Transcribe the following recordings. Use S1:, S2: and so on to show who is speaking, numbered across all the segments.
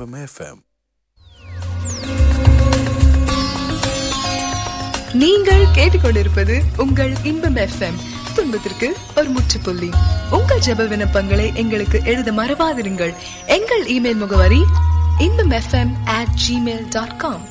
S1: இன்பம் எஃப்எம்
S2: நீங்கள் கேட்டுக்கொண்டிருப்பது உங்கள் இன்பம் எஃப்எம் துன்பத்திற்கு ஒரு முற்றுப்புள்ளி உங்கள் ஜெப விண்ணப்பங்களை எங்களுக்கு எழுத மறவாதிருங்கள் எங்கள் இமெயில் முகவரி Inbam FM at Gmail dot com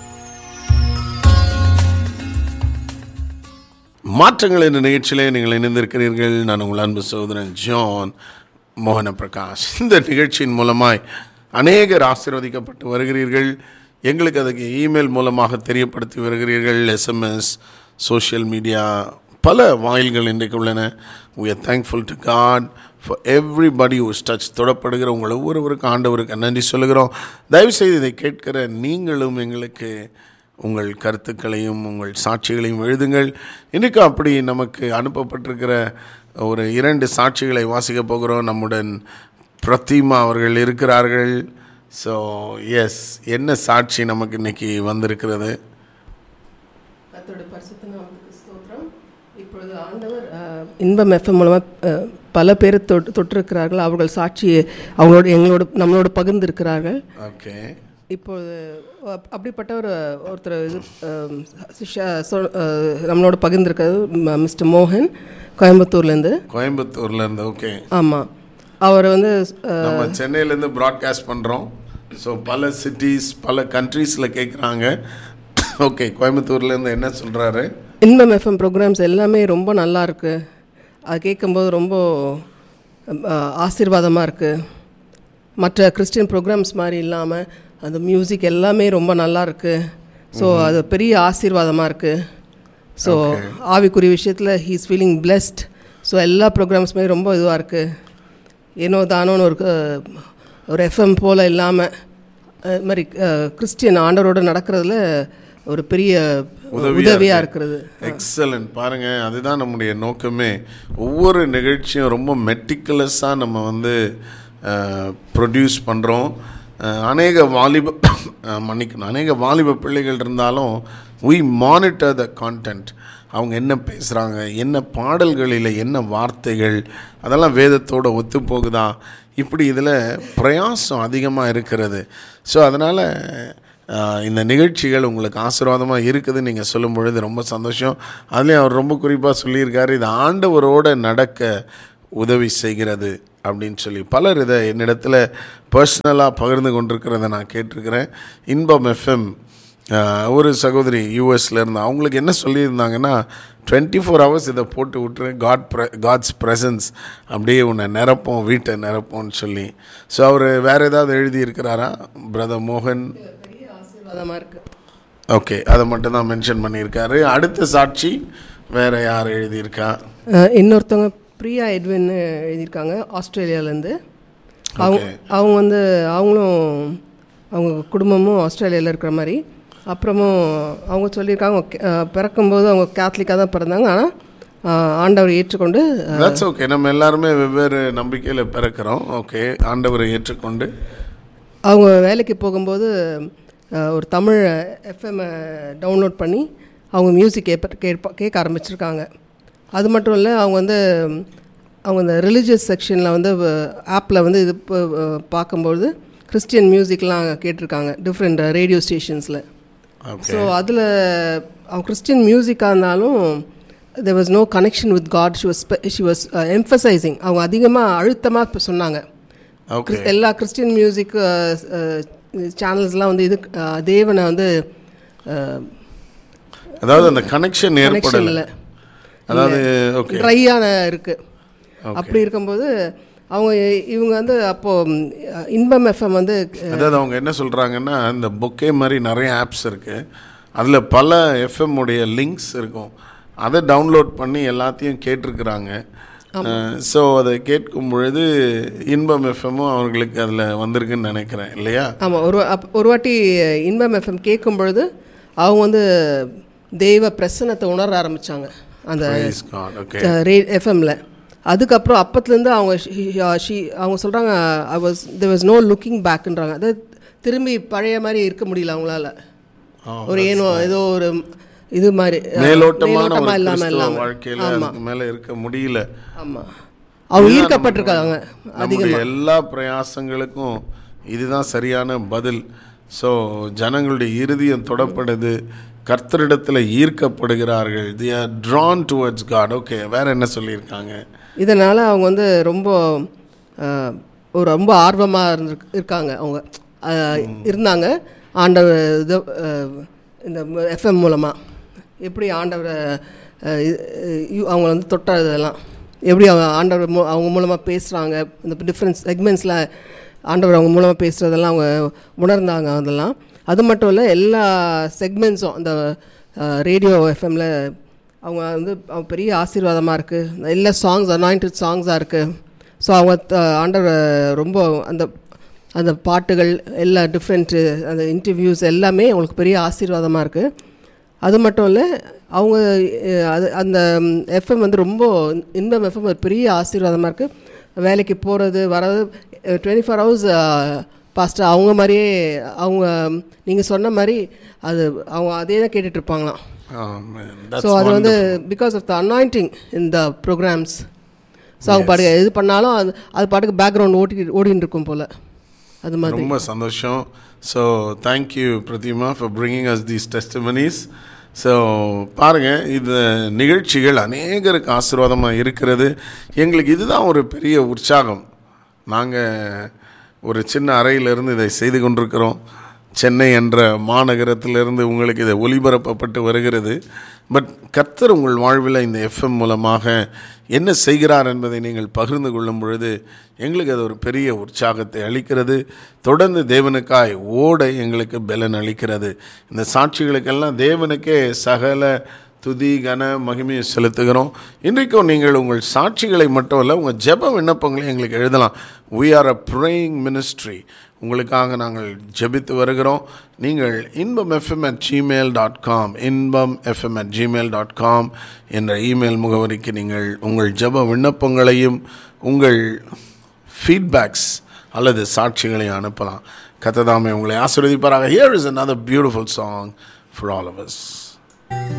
S3: மாற்றங்கள் என்ற நிகழ்ச்சியிலே நீங்கள் இணைந்திருக்கிறீர்கள் நான் உங்கள் அன்பு சகோதரன் ஜான் மோகன பிரகாஷ் இந்த நிகழ்ச்சியின் மூலமாய் அநேகர் ஆசீர்வதிக்கப்பட்டு வருகிறீர்கள் எங்களுக்கு அதுக்கு இமெயில் மூலமாக தெரியப்படுத்தி வருகிறீர்கள் எஸ்எம்எஸ் சோஷியல் மீடியா பல வாயில்கள் இன்றைக்கு உள்ளன we are thankful to God for everybody who is touched தொடப்படுகிற உங்கள் ஒவ்வொருவருக்கும் ஆண்டவருக்கு நன்றி சொல்லுகிறோம் தயவுசெய்து இதை கேட்கிற நீங்களும் எங்களுக்கு உங்கள் கருத்துக்களையும் உங்கள் சாட்சிகளையும் எழுதுங்கள் இன்றைக்கு அப்படி நமக்கு அனுப்பப்பட்டிருக்கிற ஒரு இரண்டு சாட்சிகளை வாசிக்க போகிறோம் நம்முடன் பிரதிமா அவர்கள் இருக்கிறார்கள் ஸோ எஸ் என்ன சாட்சி நமக்கு இன்னைக்கு வந்திருக்கிறது
S4: கர்த்தருடைய பரிசுத்த நாமத்துக்கு ஸ்தோத்திரம் இப்பொழுது ஆண்டவர் அஹ், இன்பம் எஃப்எம் மூலமாக பல பேர் தொட்டு தொட்டிருக்கிறார்கள் அவர்கள் சாட்சியை அவங்களோட எங்களோட நம்மளோட பகிர்ந்திருக்கிறார்கள்
S3: ஓகே
S4: இப்பொழுது அப்- அப்படிப்பட்ட ஒரு ஒருத்தர் இது அஹ், சிஷ்யா சொ- அஹ், நம்மளோட பகிர்ந்திருக்கிறது ம- மிஸ்டர் மோகன் கோயம்புத்தூர்லேருந்து
S3: கோயம்புத்தூர்ல இருந்து ஓகே
S4: ஆமாம் அவர் வந்து அஹ்,
S3: நம்ம சென்னையிலேருந்து ப்ராட்காஸ்ட் பண்ணுறோம் ஸோ பல சிட்டிஸ் பல கண்ட்ரீஸில் கேட்குறாங்க ஓகே கோயம்புத்தூர்லேருந்து என்ன சொல்கிறாரு
S4: இன்பம் எஃப்எம் ப்ரோக்ராம்ஸ் எல்லாமே ரொம்ப நல்லா இருக்கு அது கேட்கும்போது ரொம்ப ஆசீர்வாதமாக இருக்குது மற்ற கிறிஸ்டியன் ப்ரோக்ராம்ஸ் மாதிரி இல்லாமல் அந்த மியூசிக் எல்லாமே ரொம்ப நல்லா இருக்கு ஸோ அது பெரிய ஆசீர்வாதமாக இருக்குது ஸோ ஆவிக்குரிய விஷயத்தில் he is feeling blessed so எல்லா ப்ரோக்ராம்ஸுமே ரொம்ப இதுவாக இருக்குது ஏனோ தானோன்னு ஒரு அஹ், ஒரு எஃப்எம் போல் இல்லாமல் அது மாதிரி கிறிஸ்டியன் ஆண்டவரோட நடக்கிறதுல ஒரு பெரிய உதவியாக இருக்கிறது
S3: எக்ஸலண்ட் பாருங்க அதுதான் நம்முடைய நோக்கமே ஒவ்வொரு நிகழ்ச்சியும் ரொம்ப மெட்டிகுலஸாக நம்ம வந்து ப்ரொடியூஸ் பண்ணுறோம் அநேக வாலிப அஹ், மன்னிக்கணும் அநேக வாலிப பிள்ளைகள் இருந்தாலும் we மானிட்டர் த கான்டென்ட் அவங்க என்ன பேசுகிறாங்க என்ன பாடல்களில் என்ன வார்த்தைகள் அதெல்லாம் வேதத்தோட ஒத்து போகுதா இப்படி இதில் பிரயாசம் அதிகமாக இருக்கிறது ஸோ அதனால் ஆஹ் இந்த நிகழ்ச்சிகள் உங்களுக்கு ஆசீர்வாதமாக இருக்குதுன்னு நீங்கள் சொல்லும் பொழுது ரொம்ப சந்தோஷம் அதுலேயும் அவர் ரொம்ப குறிப்பாக சொல்லியிருக்காரு இது ஆண்டவரோட நடக்க உதவி செய்கிறது அப்படின்னு சொல்லி பலர் இதை என்னிடத்துல பர்சனலாக பகிர்ந்து கொண்டிருக்கிறத நான் கேட்டிருக்கிறேன் இன்பம் எஃப்எம் ஒரு சகோதரி யூஎஸ்ல இருந்து அவங்களுக்கு என்ன சொல்லியிருந்தாங்கன்னா டுவெண்ட்டி ஃபோர் ஹவர்ஸ் இதை போட்டு விட்டுரு காட் ப்ர காட்ஸ் ப்ரெசன்ஸ் அப்படியே உன்னை நிரப்போம் வீட்டை நிரப்போம்னு சொல்லி ஸோ அவர் வேறு ஏதாவது எழுதியிருக்கிறாரா பிரதர் மோகன்
S4: பெரிய ஆசீர்வாதமாக இருக்குது
S3: ஓகே அதை மட்டும் தான் மென்ஷன் பண்ணியிருக்காரு அடுத்த சாட்சி வேற யார் எழுதியிருக்கா
S4: அஹ் இன்னொருத்தவங்க பிரியா எட்வின் எழுதியிருக்காங்க ஆஸ்திரேலியாவிலேருந்து அவங்க
S3: Okay.
S4: அவங்க வந்து அவங்களும் அவங்க குடும்பமும் ஆஸ்திரேலியாவில் இருக்கிற மாதிரி அப்புறமும் அவங்க சொல்லியிருக்காங்க அவங்க கே- அஹ் பிறக்கும்போது அவங்க கேத்தலிக்காக தான் பிறந்தாங்க ஆனால் ஆண்டவர் ஏற்றுக்கொண்டு
S3: தட்ஸ் ஓகே நம்ம எல்லாருமே வெவ்வேறு நம்பிக்கையில் பிறக்கிறோம் ஓகே ஆண்டவரை ஏற்றுக்கொண்டு
S4: அவங்க வேலைக்கு போகும்போது அஹ், ஒரு தமிழ் எஃப்எம் டவுன்லோட் பண்ணி அவங்க மியூசிக் கேட்ப கேட்ப கேட்க ஆரம்பிச்சிருக்காங்க அது மட்டும் இல்லை அவங்க வந்து அவங்க இந்த ரிலீஜியஸ் செக்ஷனில் வந்து ஆப்பில் வந்து இது ப- அஹ், பார்க்கும்போது கிறிஸ்டியன் மியூசிக்லாம் கேட்டிருக்காங்க டிஃப்ரெண்ட் ரேடியோ ஸ்டேஷன்ஸில்
S3: ஓகே
S4: ஸோ அதில் அவங்க கிறிஸ்டியன் மியூசிக்காக இருந்தாலும் there was no connection with God she was she was emphasising அவங்க அதிகமாக அழுத்தமாக சொன்னாங்க
S3: ஓகே
S4: கிறிஸ்- எல்லா கிறிஸ்டியன் மியூசிக் சேனல்ஸ்லாம் வந்து இது அஹ், தேவனை வந்து
S3: அதாவது அந்த கனெக்ஷன்
S4: கனெக்ஷன்
S3: ஏற்படலை
S4: இல்லை
S3: அதாவது ஓகே
S4: ட்ரையான இருக்கு அப்படி இருக்கும்போது அவங்க இவங்க வந்து அப்போ ம், இன்பம் எஃப்எம் வந்து
S3: அதாவது அவங்க என்ன சொல்கிறாங்கன்னா இந்த பொக்கே மாதிரி நிறைய ஆப்ஸ் இருக்குது அதில் பல எஃப்எம் உடைய லிங்க்ஸ் இருக்கும் அதை டவுன்லோட் பண்ணி எல்லாத்தையும் கேட்டிருக்கிறாங்க ஸோ அதை கேட்கும் பொழுது இன்பம் எஃப்எம்மும் அவர்களுக்கு அதில் வந்திருக்குன்னு நினைக்கிறேன் இல்லையா
S4: ஆமாம் ஒரு அப் ஒரு வாட்டி இன்பம் எஃப்எம் கேட்கும் பொழுது அவங்க வந்து தெய்வ பிரசன்னத்தை உணர ஆரம்பித்தாங்க அந்த
S3: Praise God. ஓகே
S4: ரே எஃப்எம்மில் அதுக்கப்புறம் அப்பத்துலேருந்து அவங்க ஷி- ஷி- அவங்க சொல்கிறாங்க I was there was no looking பேக்குன்றாங்க அதாவது திரும்பி பழைய மாதிரி இருக்க முடியல அவங்களால ஒரு ஏனோ ஏதோ ஒரு இது மாதிரி அஹ்,
S3: மேலோட்டமான
S4: மேலோட்டமா
S3: ஒரு
S4: இல்லாம
S3: கிறிஸ்தவ
S4: இல்லாம
S3: வாழ்க்கையில அதுக்கு மேல இருக்க முடியல
S4: ஆமாம் அவங்க
S3: இதுதான்
S4: ஈர்க்கப்பட்டிருக்காங்க
S3: நம்முடைய எல்லா பிரயாசங்களுக்கும் இதுதான் சரியான பதில் ஸோ ஜனங்களுடைய இருதயம் தொடப்படுது கர்த்தரிடத்தில் ஈர்க்கப்படுகிறார்கள் they are drawn towards God okay வேற என்ன சொல்லியிருக்காங்க
S4: இதனால் அவங்க வந்து ரொம்ப அஹ், ஒரு ரொம்ப ஆர்வமாக இருந்து இருக்காங்க அவங்க அஹ், இருந்தாங்க ஆண்டவர் இது அஹ், இந்த எஃப்எம் மூலமாக எப்படி ஆண்டவரை அஹ், இது- இ- அவங்க வந்து தொட்டதெல்லாம் எப்படி அவங்க ஆண்டவர் மூ அவங்க மூலமாக பேசுகிறாங்க இந்த டிஃப்ரெண்ட் செக்மெண்ட்ஸில் ஆண்டவர் அவங்க மூலமாக பேசுகிறதெல்லாம் அவங்க உணர்ந்தாங்க அதெல்லாம் அது மட்டும் இல்லை எல்லா செக்மெண்ட்ஸும் அந்த ரேடியோ எஃப்எம்மில் அவங்க வந்து அவங்க பெரிய ஆசீர்வாதமாக இருக்குது எல்லா சாங்ஸ் அனாயிண்டட் சாங்ஸாக இருக்குது ஸோ அவங்க த- ஆண்டவர் ரொம்ப அந்த அந்த பாட்டுகள் எல்லா டிஃப்ரெண்ட்டு அந்த இன்டர்வியூஸ் எல்லாமே அவங்களுக்கு பெரிய ஆசீர்வாதமாக இருக்குது அது மட்டும் இல்லை அவங்க அஹ், அது அந்த எஃப்எம் வந்து ரொம்ப இன்பம் எஃப்எம் ஒரு பெரிய ஆசீர்வாதமாக இருக்குது வேலைக்கு போகிறது வர்றது டுவெண்ட்டி ஃபோர் ஹவர்ஸ் பாஸ்ட்டு அவங்க மாதிரியே அவங்க நீங்கள் சொன்ன மாதிரி அது அவங்க அதே தான் கேட்டுட்ருப்பாங்களாம்
S3: Amen. That's
S4: ஸோ அது வந்து
S3: wonderful.
S4: Because of the anointing in the programmes so அவங்க பாட்டுக்கு எது பண்ணாலும் அது அது பாட்டுக்கு பேக்ரவுண்ட் ஓட்டி ஓடின்னு இருக்கும் போல் அது மாதிரி
S3: ரொம்ப சந்தோஷம் so thank you Prathima for bringing us these testimonies so பாருங்கள் இந்த நிகழ்ச்சிகள் அநேகருக்கு ஆசீர்வாதமாக இருக்கிறது எங்களுக்கு இதுதான் ஒரு பெரிய உற்சாகம் நாங்கள் ஒரு சின்ன அறையிலிருந்து இதை செய்து கொண்டிருக்கிறோம் சென்னை என்ற மாநகரத்திலிருந்து உங்களுக்கு இதை ஒளிபரப்பப்பட்டு வருகிறது பட் கர்த்தர் உங்கள் வாழ்வில் இந்த எஃப்எம் மூலமாக என்ன செய்கிறார் என்பதை நீங்கள் பகிர்ந்து கொள்ளும் பொழுது எங்களுக்கு அது ஒரு பெரிய உற்சாகத்தை அளிக்கிறது தொடர்ந்து தேவனுக்காய் ஓட எங்களுக்கு பலன் அளிக்கிறது இந்த சாட்சிகளுக்கெல்லாம் தேவனுக்கே சகல துதி கன மகிமையை செலுத்துகிறோம் இன்றைக்கும் நீங்கள் உங்கள் சாட்சிகளை மட்டும் இல்லை உங்கள் ஜெப விண்ணப்பங்களை எங்களுக்கு எழுதலாம் we are a praying ministry உங்களுக்காக நாங்கள் ஜெபித்து வருகிறோம் நீங்கள் Inbam FM at Gmail dot com Inbam FM at Gmail dot com என்ற இமெயில் முகவரிக்கு நீங்கள் உங்கள் ஜெப விண்ணப்பங்களையும் உங்கள் ஃபீட்பேக்ஸ் அல்லது சாட்சிகளை அனுப்பலாம் கத்ததாமே உங்களை ஆசீர்வதிப்பாராக here is another beautiful song for all of us